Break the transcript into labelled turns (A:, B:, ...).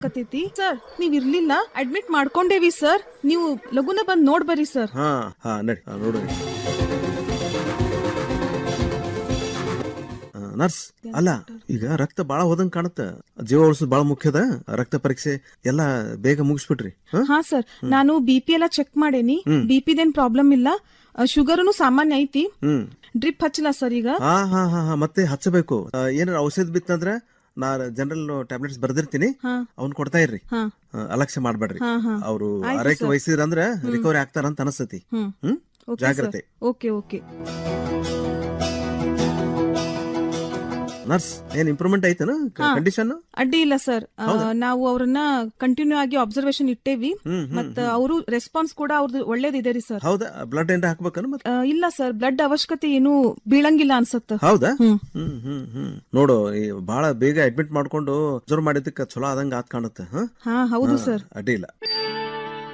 A: ಕತೈತಿ sir ನೀವ್ ಇರ್ಲಿಲ್ಲ admit ಮಾಡ್ಕೊಂಡೇವಿ sir ನೀವು ಲಗುನ ಬಂದ್ ನೋಡ್ ಬರ್ರಿ ಸರ್
B: ಹಾ ಹಾ ನಡಿ ಹಾ, ನೋಡ್ರಿ ಆ, ನರ್ಸ್ ಅಲ್ಲ ಈಗ ರಕ್ತ ಬಾಳ ಹೋದಂಗ್ ಕಾಣುತ್ತ ಜೀವ ಉಳಿಸೋದು ಬಾಳ ಮುಖ್ಯದ ರಕ್ತ ಪರೀಕ್ಷೆ ಎಲ್ಲಾ ಬೇಗ ಮುಗಿಸ್ಬಿಟ್ರಿ ಹಾ?
A: ಹಾ ಸರ್ ನಾನು ಬಿ ಪಿ ಎಲ್ಲ ಚೆಕ್ ಮಾಡೇನಿ ಬಿ ಪಿದೇನ್ ಪ್ರಾಬ್ಲಮ್ ಇಲ್ಲ ಶುಗರ್ನು ಸಾಮಾನ್ಯ ಐತಿ
B: ಹ್ಮ್
A: ಡ್ರಿಪ್ ಹಚ್ಚಲ ಸರ್ ಈಗ
B: ಹಾ ಹಾ ಹಾ ಹಾ ಮತ್ತೆ ಹಚ್ಚಬೇಕು ಆ, ಏನಾರ ಔಷಧ ಬಿತ್ತಂದ್ರ ನಾ ಜನರಲ್ ಟ್ಯಾಬ್ಲೆಟ್ಸ್ ಬರ್ದಿರ್ತೀನಿ
A: ಹಾ
B: ಅವ್ನ್ ಕೊಡ್ತಾ ಇರ್ರಿ
A: ಹಾ
B: ಆ, ಅಲಕ್ಷ್ಯ ಮಾಡ್ಬೇಡ್ರಿ
A: ಹಾ ಹಾ
B: ಅವರು
A: ಆಯ್ತು
B: ಆರೈಕೆ
A: ಸರ್.
B: ವಹಿಸಿದ್ರಂದ್ರ ರಿಕವರಿ ಆಗ್ತಾರಂತ ಅನಸ್ತತಿ
A: ಹ್ಮ್
B: ಹ್ಮ್
A: ಓಕೆ
B: ಜಾಗ್ರತೆ
A: ಓಕೆ ಓಕೆ
B: ನರ್ಸ್ ಏನ್ ಇಂಪ್ರೂವ್ಮೆಂಟ್ ಐತನ ಕಂಡೀಷನ್
A: ಅಡ್ಡಿ ಇಲ್ಲ ಸರ್ ನಾವು ಅವ್ರನ್ನ ಕಂಟಿನ್ಯೂ ಆಗಿ ಅಬ್ಸರ್ವೇಷನ್ ಇಟ್ಟೇವಿ
B: ಹ್ಮ್
A: ಮತ್ತ ಅವರು ರೆಸ್ಪಾನ್ಸ್ ಕೂಡ ಅವ್ರದ್ದು ಒಳ್ಳೇದಿದೆ ರೀ ಸರ್
B: ಹೌದಾ ಬ್ಲಡ್ ಏನ್ರ ಹಾಕ್ಬೇಕನ ಮತ್ತೆ
A: ಆ, ಇಲ್ಲ ಸರ್ ಬ್ಲಡ್ ಅವಶ್ಯಕತೆ ಏನು ಬೀಳಂಗಿಲ್ಲ ಅನ್ಸತ್ತ
B: ಹೌದಾ
A: ಹ್ಮ್
B: ಹ್ಮ್ ಹ್ಮ್ ಹ್ಮ್ ನೋಡು ಈ ಬಹಳ ಬೇಗ ಅಡ್ಮಿಟ್ ಮಾಡ್ಕೊಂಡು ಜೋರ್ ಮಾಡಿದ್ದಕ್ಕೆ ಚಲೋ ಆದಂಗ ಆತ್ ಕಾಣುತ್ತೆ ಹ
A: ಹಾ ಹೌದು ಸರ್
B: ಅಡ್ಡಿ ಇಲ್ಲ